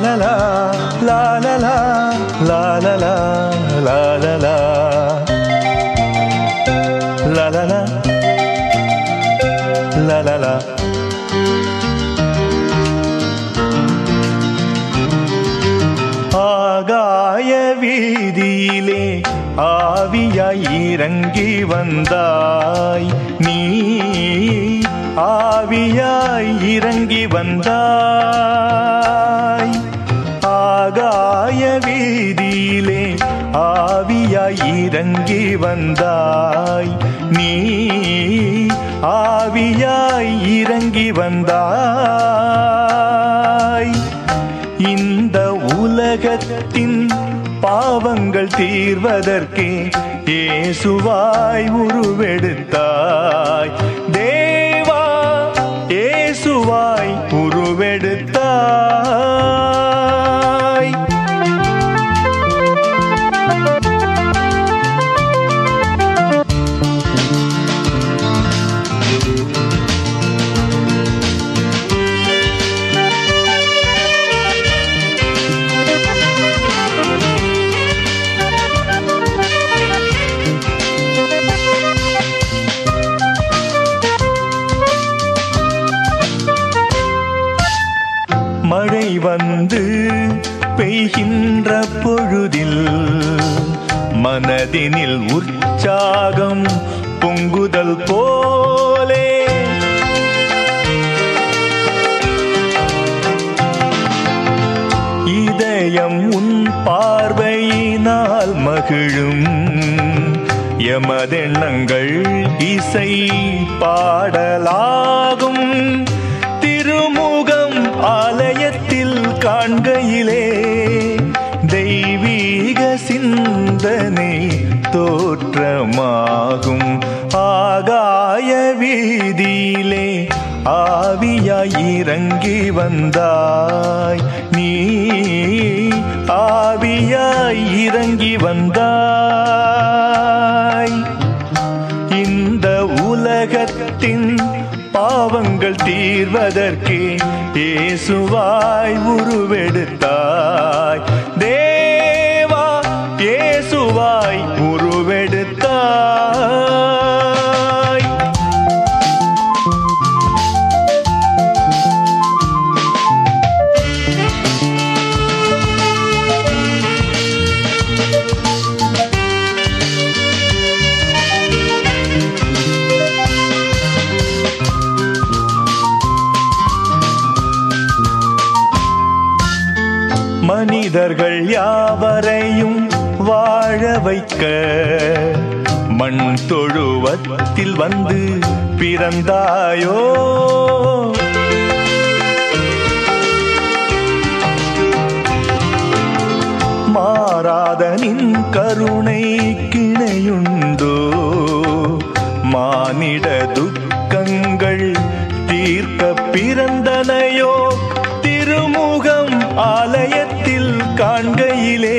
la la la la la la la la la la la la la la la la la ஆகாய வீதியிலே ஆவியாய் இறங்கி வந்தாய் நீ ஆவியாய் இறங்கி வந்தாய் ஆகாய வீதியிலே ஆவியாய் இறங்கி வந்தாய் நீ ஆவியாய் இறங்கி வந்தாய் இந்த உலகத்தின் பாவங்கள் தீர்வதற்கே இயேசுவாய் உருவெடுத்தாய் தேவா இயேசுவாய் உருவெடுத்தாய் மழை வந்து பெய்கின்ற பொழுதில் மனதினில் உற்சாகம் பொங்குதல் போலே இதயம் உன் பார்வையினால் மகிழும் எமதெண்ணங்கள் இசை பாடலாகும் திருமுகம் ஆலயத்தில் காண்கையிலே தெய்வீக சிந்தனை தோற்றமாகும் ஆகாய வீதியிலே ஆவியாய் இறங்கி வந்தாய் நீ ஆவியாய் இறங்கி வந்தாய் இந்த உலகத்தின் பாவங்கள் தீர்வதற்கே இயேசுவாய் உருவெடுத்தாய் தேவா இயேசுவாய் உருவெடுத்தாய் மனிதர்கள் யாவரையும் வாழ வைக்க மண் தொழுவத்தில் வந்து பிறந்தாயோ மாறாத நின் கருணை கிணையுண்டோ மானிட துக்கங்கள் தீர்க்க பிறந்தனையோ திருமுகம் ஆலயத்தில் காண்கையிலே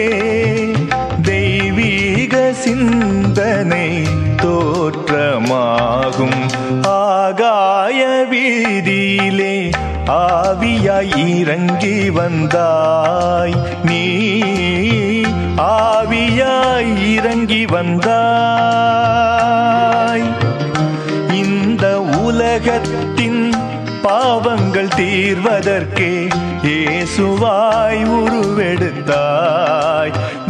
தெய்வீக சிந்தனை தோற்றமாகும் ஆகாய வீதியிலே ஆவியாய் இறங்கி வந்தாய் நீ ஆவியாய் இறங்கி வந்தாய் இந்த உலகத்தின் பாவங்கள் தீர்வதற்கே இயேசுவாய் உருவெடுத்தாய்